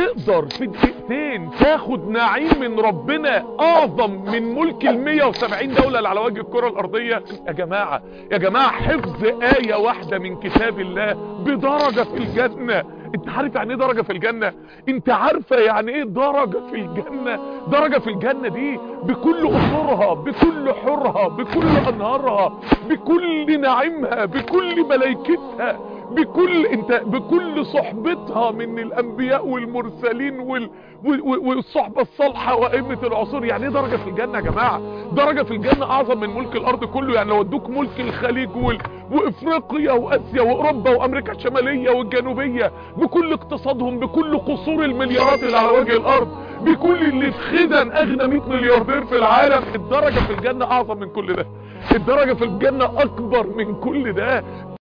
تقدر في دقيقتين تاخد نعيم من ربنا اعظم من ملك ال 170 دولة اللي على وجه الكرة الارضية يا جماعة يا جماعة حفظ آية واحدة من كتاب الله بدرجة في الجنة انت عارف يعني ايه درجة في الجنة انت عارفة يعني ايه درجة في الجنة درجة في الجنة دي بكل قصورها بكل حورها بكل انهارها بكل نعيمها بكل ملايكتها بكل انت بكل صحبتها من الانبياء والمرسلين وال والصحبة الصالحة وائمة العصور يعني ايه درجة في الجنة يا جماعة درجة في الجنة اعظم من ملك الارض كله يعني لو ادوك ملك الخليج وال... وافريقيا واسيا واوروبا وامريكا الشمالية والجنوبية بكل اقتصادهم بكل قصور المليارات اللي على وجه الارض بكل اللي في خدن اغنى 100 ملياردير في العالم الدرجة في الجنة اعظم من كل ده الدرجة في الجنة اكبر من كل ده